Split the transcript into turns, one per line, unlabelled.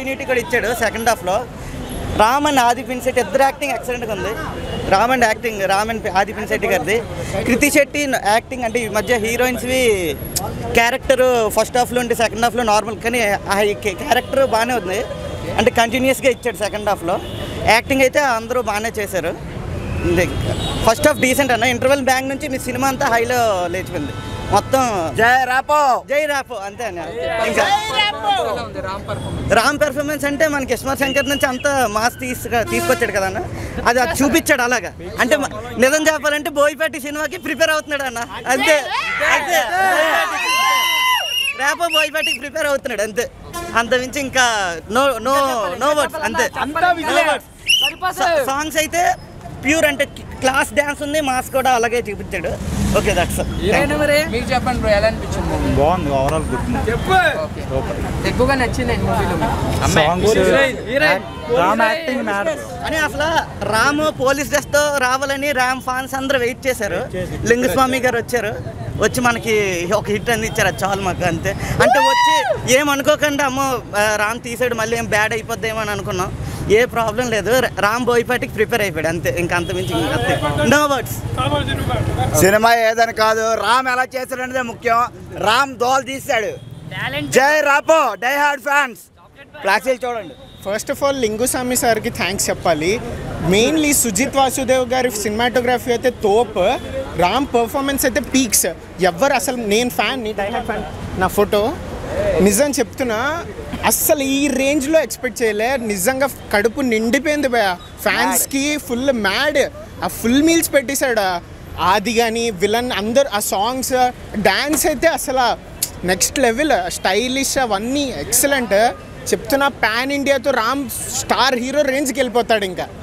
continuity కూడా ఇచ్చాడు second హాఫ్లో రామ్ అండ్ ఆది పిన్సెట్టి ఇద్దరు యాక్టింగ్ ఎక్సలెంట్గా ఉంది Ram and acting Ram and Aadhi Pinisetty గారిది కృతి శెట్టి యాక్టింగ్ అంటే ఈ మధ్య హీరోయిన్స్వి క్యారెక్టర్ ఫస్ట్ హాఫ్లో ఉంటే సెకండ్ హాఫ్లో నార్మల్ కానీ ఆ క్యారెక్టర్ బాగానే ఉంది అంటే కంటిన్యూస్గా ఇచ్చాడు సెకండ్ హాఫ్లో యాక్టింగ్ అయితే అందరూ బాగానే చేశారు ఫస్ట్ హాఫ్ డీసెంట్ అన్న ఇంటర్వెల్ బ్యాంక్ నుంచి మీ సినిమా అంతా హైలో లేచిపోయింది మొత్తం
జై రాపో
జై రాపు అంతే అన్న ఇంకా రామ్ పెర్ఫార్మెన్స్ అంటే మనకి యశ్వర్ శంకర్ నుంచి అంత మాస్ తీసు తీసుకొచ్చాడు కదా అన్న అది అది చూపించాడు అలాగా అంటే మ- నిజం చెప్పాలంటే బోయిపాటి సినిమాకి ప్రిపేర్ అవుతున్నాడు అన్న అంతే అంతే రేపో బోయిపాటికి ప్రిపేర్ అవుతున్నాడు అంతే అంత మించి ఇంకా నో నో నో వర్డ్స్ అంతే సాంగ్స్ అయితే ప్యూర్ అంటే క్లాస్ డ్యాన్స్ ఉంది మాస్ కూడా అలాగే చూపించాడు ఓకే దట్స్
మీకు చెప్పండి బ్రో ఎలా అనిపించింది మూవీ
బాగుంది ఓవరాల్ గుడ్
ఎక్కువగా నచ్చింది మూవీలో
సాంగ్స్ రామ్ యాక్టింగ్ మ్యాటర్
అని అసలు రాము పోలీస్ డ్రెస్ తో రావాలని రామ్ ఫ్యాన్స్ అందరూ వెయిట్ చేశారు లింగస్వామి గారు వచ్చారు వచ్చి మనకి ఒక హిట్ అందించారు అది చాలు మాకు అంతే అంటే వచ్చి ఏమనుకోకుండా అమ్మో ఆ, రామ్ తీసాడు మళ్ళీ ఏం బ్యాడ్ అయిపోద్దేమో అని అనుకున్నాం ఏ ప్రాబ్లం లేదు రామ్ బోయిపాటికి ప్రిపేర్ అయిపోయాడు అంతే ఇంకా అంత మించి ఇంకా అంతే నో వర్డ్స్
సినిమా ఏదని కాదు రామ్ ఎలా చేశాడనేదే ముఖ్యం రామ్ దోల్ తీశాడు జై రాపో డై హార్డ్ ఫ్యాన్స్ ఫ్లాక్సీలు చూడండి
ఫస్ట్ ఆఫ్ ఆల్ లింగుస్వామి సార్కి థ్యాంక్స్ చెప్పాలి మెయిన్లీ సుజిత్ వాసుదేవ్ గారి సినిమాటోగ్రఫీ అయితే తోప్ రామ్ పర్ఫార్మెన్స్ అయితే పీక్స్ ఎవ్వరు అసలు నేను ఫ్యాన్ నీ డైలాగ్ ఫ్యాన్ నా ఫోటో నిజం చెప్తున్నా అస్సలు ఈ రేంజ్లో ఎక్స్పెక్ట్ చేయలే నిజంగా కడుపు నిండిపోయింది భయ ఫ్యాన్స్కి ఫుల్ మ్యాడ్ ఆ ఫుల్ మీల్స్ పెట్టేశాడు ఆది కానీ విలన్ అందరు ఆ సాంగ్స్ డ్యాన్స్ అయితే అసలు నెక్స్ట్ లెవెల్ స్టైలిష్ అవన్నీ ఎక్సలెంట్ చెప్తున్నా పాన్ ఇండియాతో రామ్ స్టార్ హీరో రేంజ్కి వెళ్ళిపోతాడు ఇంకా